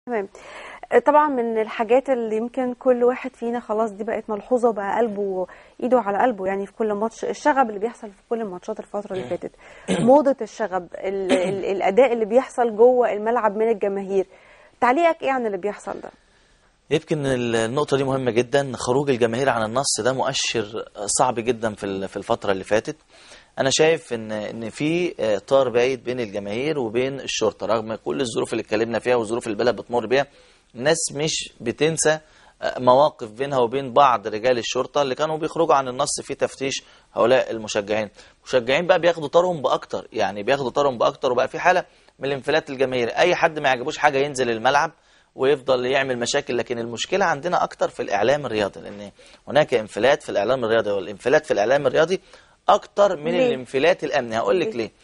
تمام طبعا من الحاجات اللي يمكن كل واحد فينا خلاص دي بقت ملحوظه وبقى قلبه ايده على قلبه يعني في كل ماتش الشغب اللي بيحصل في كل الماتشات الفتره اللي فاتت موضه الشغب ال ال الاداء اللي بيحصل جوه الملعب من الجماهير تعليقك ايه عن اللي بيحصل ده يمكن النقطة دي مهمة جدا خروج الجماهير عن النص ده مؤشر صعب جدا في ال- في الفترة اللي فاتت أنا شايف إن إن في طار بعيد بين الجماهير وبين الشرطة رغم كل الظروف اللي اتكلمنا فيها والظروف اللي البلد بتمر بيها الناس مش بتنسى مواقف بينها وبين بعض رجال الشرطة اللي كانوا بيخرجوا عن النص في تفتيش هؤلاء المشجعين المشجعين بقى بياخدوا طارهم بأكتر يعني بياخدوا طارهم بأكتر وبقى في حالة من الانفلات الجماهيري أي حد ما يعجبوش حاجة ينزل الملعب ويفضل يعمل مشاكل لكن المشكلة عندنا أكتر في الإعلام الرياضي لأن هناك انفلات في الإعلام الرياضي والانفلات في الإعلام الرياضي أكتر من ليه؟ الانفلات الأمني هقول لك ليه؟ ليه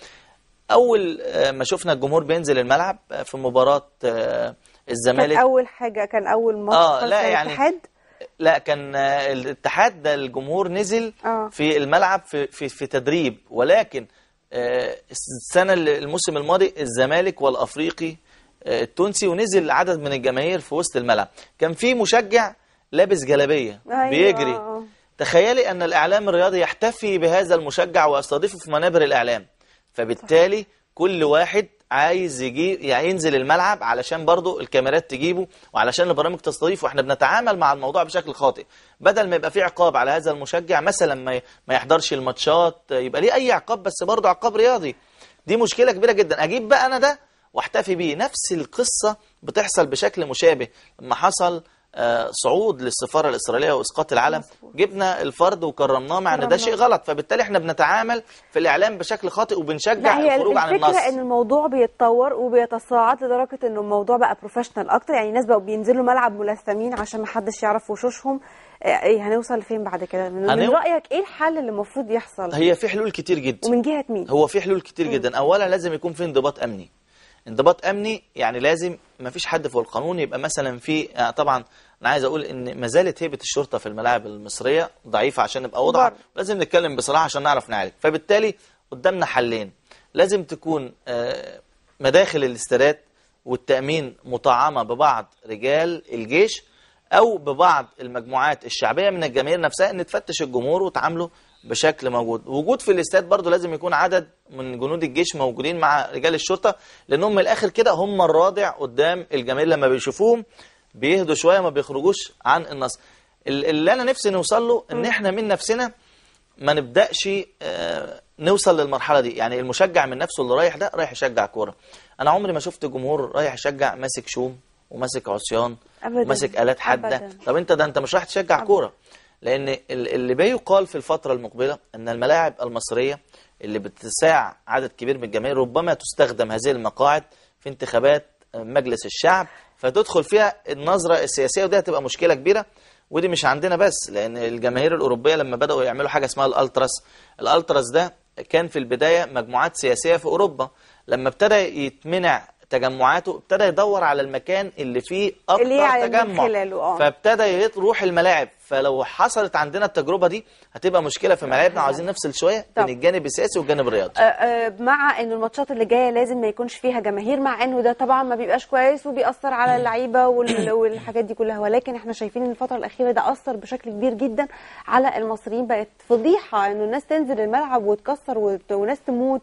أول آه، ما شفنا الجمهور بينزل الملعب آه، في مباراة آه، كان الزمالك اول حاجه كان اول ماتش آه، خالص لا كان يعني الاتحاد لا كان آه، الاتحاد ده الجمهور نزل آه. في الملعب في في, في تدريب ولكن آه، السنه اللي- الموسم الماضي الزمالك والافريقي آه، التونسي ونزل عدد من الجماهير في وسط الملعب كان في مشجع لابس جلابيه أيوة، بيجري آه. تخيلي ان الاعلام الرياضي يحتفي بهذا المشجع ويستضيفه في منابر الاعلام فبالتالي كل واحد عايز يجي يعني ينزل الملعب علشان برضو الكاميرات تجيبه وعلشان البرامج تستضيفه واحنا بنتعامل مع الموضوع بشكل خاطئ بدل ما يبقى في عقاب على هذا المشجع مثلا ما ي- ما يحضرش الماتشات يبقى ليه اي عقاب بس برضو عقاب رياضي دي مشكلة كبيرة جدا اجيب بقى انا ده واحتفي بيه نفس القصة بتحصل بشكل مشابه لما حصل آه، صعود للسفارة الإسرائيلية وإسقاط العلم مظبوط. جبنا الفرد وكرمناه مع ان ده كرمناه. شيء غلط فبالتالي احنا بنتعامل في الإعلام بشكل خاطئ وبنشجع لا هي الخروج عن النص الفكره ان الموضوع بيتطور وبيتصاعد لدرجه ان الموضوع بقى بروفيشنال اكتر يعني الناس بقوا بينزلوا ملعب ملثمين عشان ما حدش يعرف وشوشهم آه، ايه هنوصل لفين بعد كده من, من هنو- رايك ايه الحل اللي المفروض يحصل هي في حلول كتير جدا ومن جهه مين هو في حلول كتير جدا اولا لازم يكون في انضباط امني انضباط امني يعني لازم ما فيش حد فوق القانون يبقى مثلا في يعني طبعا انا عايز اقول ان ما زالت هيبه الشرطه في الملاعب المصريه ضعيفه عشان نبقى واضحه برضه. لازم نتكلم بصراحه عشان نعرف نعالج فبالتالي قدامنا حلين لازم تكون آه، مداخل الاستادات والتامين مطعمه ببعض رجال الجيش او ببعض المجموعات الشعبيه من الجماهير نفسها ان تفتش الجمهور وتعامله بشكل موجود وجود في الاستاد برضو لازم يكون عدد من جنود الجيش موجودين مع رجال الشرطه لانهم من الاخر كده هم الرادع قدام الجماهير لما بيشوفوهم بيهدوا شويه ما بيخرجوش عن النص ال- اللي انا نفسي نوصل له ان احنا من نفسنا ما نبداش آه، نوصل للمرحله دي يعني المشجع من نفسه اللي رايح ده رايح يشجع كوره انا عمري ما شفت جمهور رايح يشجع ماسك شوم وماسك عصيان أبداً. وماسك الات حاده أبداً. طب انت ده انت مش رايح تشجع كوره لان ال- اللي بيقال في الفتره المقبله ان الملاعب المصريه اللي بتساع عدد كبير من الجماهير ربما تستخدم هذه المقاعد في انتخابات مجلس الشعب فتدخل فيها النظره السياسيه ودي هتبقى مشكله كبيره ودي مش عندنا بس لان الجماهير الاوروبيه لما بداوا يعملوا حاجه اسمها الالتراس الالتراس ده كان في البدايه مجموعات سياسيه في اوروبا لما ابتدى يتمنع تجمعاته ابتدى يدور على المكان اللي فيه اكتر اللي يعلن من تجمع خلاله، آه. فابتدى يروح الملاعب فلو حصلت عندنا التجربه دي هتبقى مشكله في ملاعبنا عاوزين نفصل شويه طب. بين الجانب السياسي والجانب الرياضي آه، آه، مع ان الماتشات اللي جايه لازم ما يكونش فيها جماهير مع انه ده طبعا ما بيبقاش كويس وبيأثر على اللعيبه وال- والحاجات دي كلها ولكن احنا شايفين ان الفتره الاخيره ده اثر بشكل كبير جدا على المصريين بقت فضيحه انه الناس تنزل الملعب وتكسر وت- وناس تموت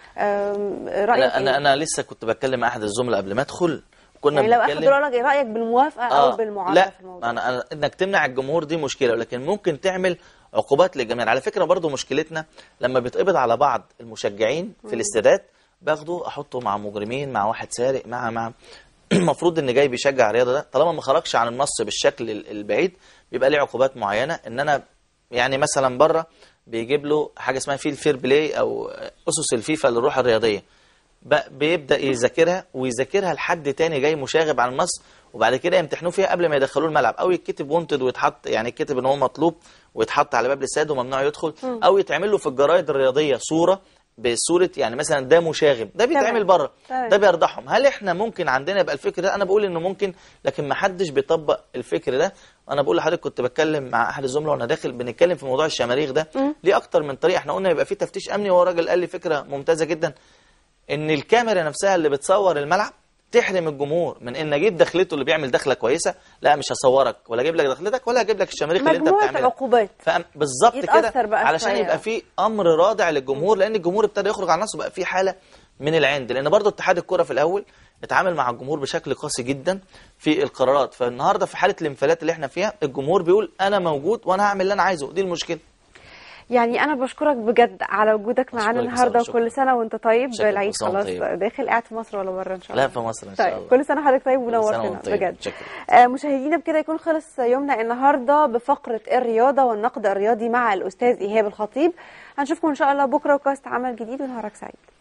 آم، رايك انا انا إيه؟ انا لسه كنت بتكلم مع احد الزملاء قبل ما ادخل كنا يعني لو اخد بنتكلم رايك رايك بالموافقه او بالمعارضه لا في الموضوع أنا أنا انك تمنع الجمهور دي مشكله لكن ممكن تعمل عقوبات للجماهير على فكره برضو مشكلتنا لما بيتقبض على بعض المشجعين في الاستادات باخده احطه مع مجرمين مع واحد سارق مع مع المفروض ان جاي بيشجع الرياضه ده طالما ما خرجش عن النص بالشكل ال- البعيد بيبقى ليه عقوبات معينه ان انا يعني مثلا بره بيجيب له حاجه اسمها في الفير بلاي او اسس الفيفا للروح الرياضيه ب- بيبدا يذاكرها ويذاكرها لحد تاني جاي مشاغب عن النص وبعد كده يمتحنوه فيها قبل ما يدخلوه الملعب او يتكتب وونتد ويتحط يعني يتكتب ان هو مطلوب ويتحط على باب الاستاد وممنوع يدخل او يتعمل له في الجرايد الرياضيه صوره بصوره يعني مثلا ده مشاغب ده بيتعمل تمام. بره تمام. ده بيرضعهم هل احنا ممكن عندنا يبقى الفكر ده انا بقول انه ممكن لكن ما حدش بيطبق الفكر ده انا بقول لحضرتك كنت بتكلم مع احد الزملاء وانا داخل بنتكلم في موضوع الشماريخ ده ليه اكتر من طريقه احنا قلنا يبقى في تفتيش امني وهو راجل قال لي فكره ممتازه جدا ان الكاميرا نفسها اللي بتصور الملعب تحرم الجمهور من ان اجيب دخلته اللي بيعمل دخله كويسه لا مش هصورك ولا اجيب لك دخلتك ولا هجيب لك الشماريخ اللي انت مجموعة بتعملها عقوبات. فأم- بالظبط يتأثر كده بقى علشان شوية. يبقى في امر رادع للجمهور لان الجمهور ابتدى يخرج عن نفسه بقى في حاله من العند لان برضو اتحاد الكره في الاول اتعامل مع الجمهور بشكل قاسي جدا في القرارات فالنهارده في حاله الانفلات اللي احنا فيها الجمهور بيقول انا موجود وانا هعمل اللي انا عايزه دي المشكله يعني انا بشكرك بجد على وجودك معانا أشكرك يا النهارده سارة، شكرا. وكل سنه وانت طيب شكرا، العيد كل سنة وأنت خلاص طيب. داخل قاعد في مصر ولا بره ان شاء الله لا في مصر ان شاء طيب الله كل سنه حضرتك طيب كل سنة ونورتنا وأنت طيب. بجد شكرا. آه مشاهدينا بكده يكون خلص يومنا النهارده بفقره الرياضه والنقد الرياضي مع الاستاذ ايهاب الخطيب هنشوفكم ان شاء الله بكره وكاست عمل جديد ونهارك سعيد